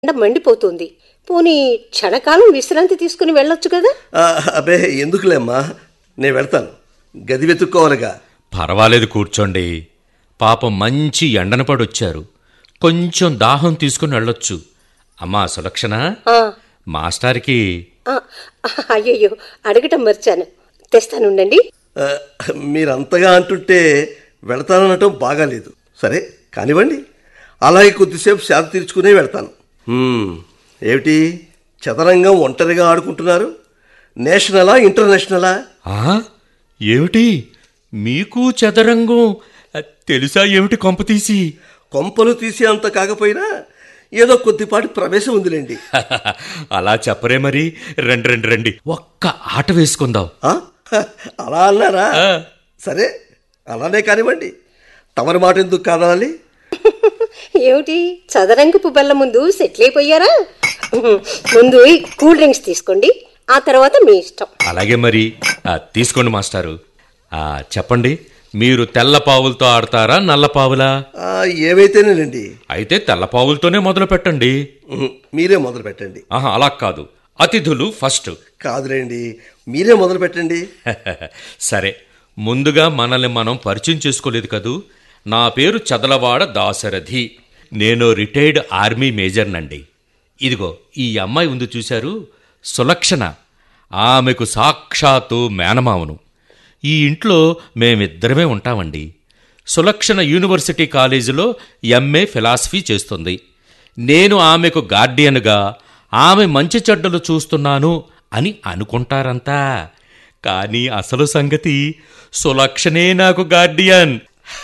ఎండ మండిపోతుంది పోనీ క్షణకాలం విశ్రాంతి తీసుకుని వెళ్ళొచ్చు కదా ఆ, అబ్బే ఎందుకులేమ్మా నేను వెళ్తాను గది వెతుక్కోవాలిగా పర్వాలేదు కూర్చోండి పాపం మంచి ఎండన పడొచ్చారు కొంచెం దాహం తీసుకుని వెళ్ళొచ్చు అమ్మా సులక్షణ ఆ, మాస్టార్కి ఆ, అయ్యయ్యో అడగటం మర్చాను తెస్తానుండండి ఆ, మీరంతగా అంటుంటే వెళతాననటం బాగాలేదు సరే కానివ్వండి అలాగే కొద్దిసేపు శాంతి తీర్చుకునే వెళ్తాను హ్మ్, ఏమిటి చదరంగం ఒంటరిగా ఆడుకుంటున్నారు నేషనలా ఇంటర్నేషనలా ఆ ఏమిటి మీకు చదరంగం ఆ, తెలుసా ఏమిటి కొంప తీసి కొంపలు తీసే అంత కాకపోయినా ఏదో కొద్దిపాటి ప్రవేశం ఉందిలేండి అలా చెప్పరే మరి రండి రండి రండి ఒక్క ఆట వేసుకుందాం ఆ? అలా అన్నారా ఆ. సరే అలానే కానివ్వండి తమరి మాట ఎందుకు కాదాలి ఏమిటి చదరంగపు బెల్ల ముందు సెటిల్ అయిపోయారా ముందు ఈ కూల్ డ్రింక్స్ తీసుకోండి ఆ తర్వాత మీ ఇష్టం అలాగే మరి ఆ, తీసుకోండి మాస్టారు ఆ, చెప్పండి మీరు తెల్ల పావులతో ఆడతారా నల్ల పావులా ఆ, ఏవైతేనేనండి అయితే తెల్ల పావులతోనే మొదలు పెట్టండి ఉహు, మీరే మొదలు పెట్టండి ఆహా అలా కాదు అతిథులు ఫస్ట్ కాదులేండి మీరే మొదలు పెట్టండి సరే ముందుగా మనల్ని మనం పరిచయం చేసుకోలేదు కదూ నా పేరు చదలవాడ దాశరథి నేను రిటైర్డ్ ఆర్మీ మేజర్నండి ఇదిగో ఈ అమ్మాయి ఉంది చూశారు సులక్షణ ఆమెకు సాక్షాత్తు మేనమావను ఈ ఇంట్లో మేమిద్దరమే ఉంటామండి సులక్షణ యూనివర్సిటీ కాలేజీలో ఎంఏ ఫిలాసఫీ చేస్తుంది నేను ఆమెకు గార్డియన్గా ఆమె మంచి చెడ్డలు చూస్తున్నాను అని అనుకుంటారంతా కానీ అసలు సంగతి సులక్షణే నాకు గార్డియన్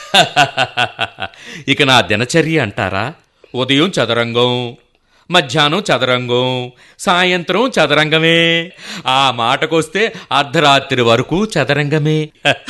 ఇక నా దినచర్య అంటారా ఉదయం చదరంగం మధ్యాహ్నం చదరంగం సాయంత్రం చదరంగమే ఆ మాటకొస్తే అర్ధరాత్రి వరకు చదరంగమే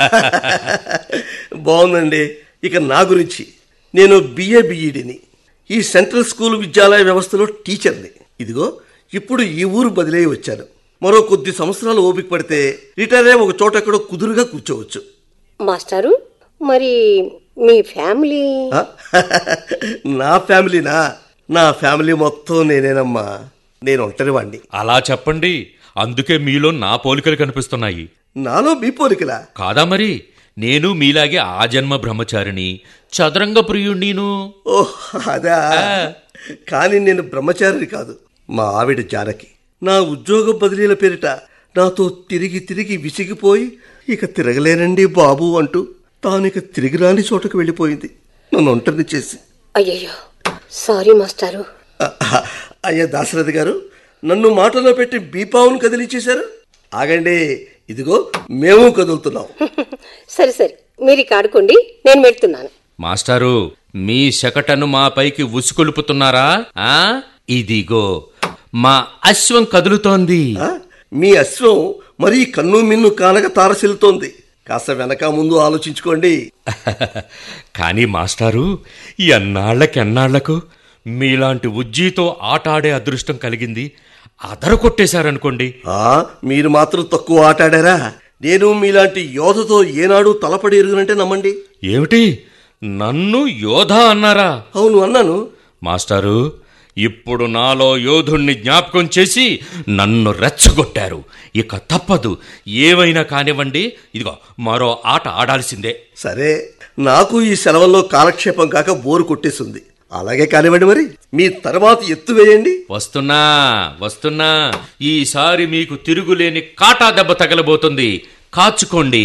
బాగుందండి ఇక నా గురించి నేను బిఏ బిఈడిని ఈ సెంట్రల్ స్కూల్ విద్యాలయ వ్యవస్థలో టీచర్ని ఇదిగో ఇప్పుడు ఈ ఊరు బదిలీ అయి వచ్చాను మరో కొద్ది సంవత్సరాలు ఓపిక పడితే రిటైర్ అయ్యి ఒక చోట ఎక్కడో కుదురుగా కూర్చోవచ్చు మాస్టారు మరి మీ ఫ్యామిలీ ఆ? నా ఫ్యామిలీనా నా ఫ్యామిలీ మొత్తం నేనేనమ్మా నేను ఒంటరి వాణ్ణి అలా చెప్పండి అందుకే మీలో నా పోలికలు కనిపిస్తున్నాయి నాలో మీ పోలికలా కాదా మరి నేను మీలాగే ఆ జన్మ బ్రహ్మచారిని చదరంగ ప్రియుణ్ణీను ఓహ్ అదా కానీ నేను బ్రహ్మచారిని కాదు మా ఆవిడ జానకి నా ఉద్యోగ బదిలీల పేరిట నాతో తిరిగి తిరిగి విసిగిపోయి ఇక తిరగలేనండి బాబు అంటూ తాను ఇక తిరిగి రాని చోటకు వెళ్ళిపోయింది నన్ను ఒంటరిని చేసి అయ్యయ్యో సారీ మాస్టారు అహ, అయ్యా దాశరథి గారు నన్ను మాటలో పెట్టి బీపావును కదిలించేశారు ఆగండి ఇదిగో మేము కదులుతున్నాం సరే సరే మీరు ఇక ఆడుకోండి నేను పెడుతున్నాను మాస్టారు మీ శకటను మా పైకి ఉసుకొలుపుతున్నారా ఆ ఇదిగో మా అశ్వం కదులుతోంది ఆ? మీ అశ్వం మరీ కన్ను మిన్ను కానక తారసిల్లుతోంది కాస్త వెనక ముందు ఆలోచించుకోండి కానీ మాస్టారు ఎన్నాళ్లకెన్నాళ్లకు మీలాంటి ఉజ్జీతో ఆట ఆడే అదృష్టం కలిగింది అదర కొట్టేశారనుకోండి ఆ మీరు మాత్రం తక్కువ ఆటాడారా నేను మీలాంటి యోధతో ఏనాడు తలపడి ఎరుగునంటే నమ్మండి ఏమిటి నన్ను యోధా అన్నారా అవును అన్నాను మాస్టారు ఇప్పుడు నాలో యోధుణ్ణి జ్ఞాపకం చేసి నన్ను రెచ్చగొట్టారు ఇక తప్పదు ఏవైనా కానివ్వండి ఇదిగో మరో ఆట ఆడాల్సిందే సరే నాకు ఈ సెలవుల్లో కాలక్షేపం కాక బోరు కొట్టేసింది అలాగే కానివ్వండి మరి మీ తర్వాత ఎత్తు వేయండి వస్తున్నా వస్తున్నా ఈసారి మీకు తిరుగులేని కాటా దెబ్బ తగలబోతుంది కాచుకోండి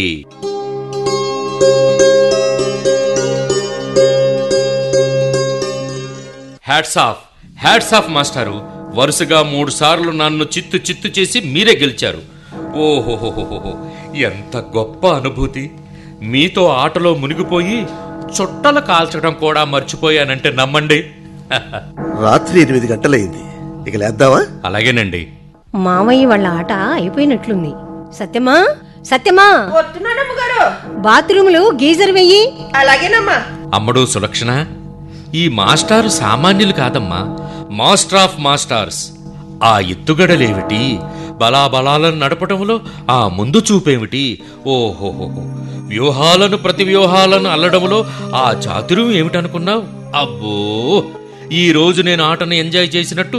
హ్యాట్స్ ఆఫ్ హ్యాట్స్ ఆఫ్ మాస్టారు వరుసగా మూడు సార్లు నన్ను చిత్తు చిత్తు చేసి మీరే గెలిచారు ఓహోహోహోహో ఎంత గొప్ప అనుభూతి మీతో ఆటలో మునిగిపోయి చుట్టలు కాల్చడం కూడా మర్చిపోయానంటే నమ్మండి రాత్రి ఎనిమిది గంటలైంది ఇక లేద్దామా అలాగేనండి మామయ్య వాళ్ళ ఆట అయిపోయినట్లుంది సత్యమా సత్యమా వస్తున్నానమ్మ గారు బాత్రూంలో గీజర్ వెయ్యి అలాగేనమ్మా అమ్మడు సులక్షణ ఈ మాస్టారు సామాన్యులు కాదమ్మా మాస్టర్ ఆఫ్ మాస్టార్స్ ఆ ఎత్తుగడలేమిటి బలాబలాలను నడపటంలో ఆ ముందు చూపేమిటి ఓహోహోహో వ్యూహాలను ప్రతి వ్యూహాలను అల్లడంలో ఆ చాతుర్యం ఏమిటనుకున్నావు అబ్బో ఈ రోజు నేను ఆటను ఎంజాయ్ చేసినట్టు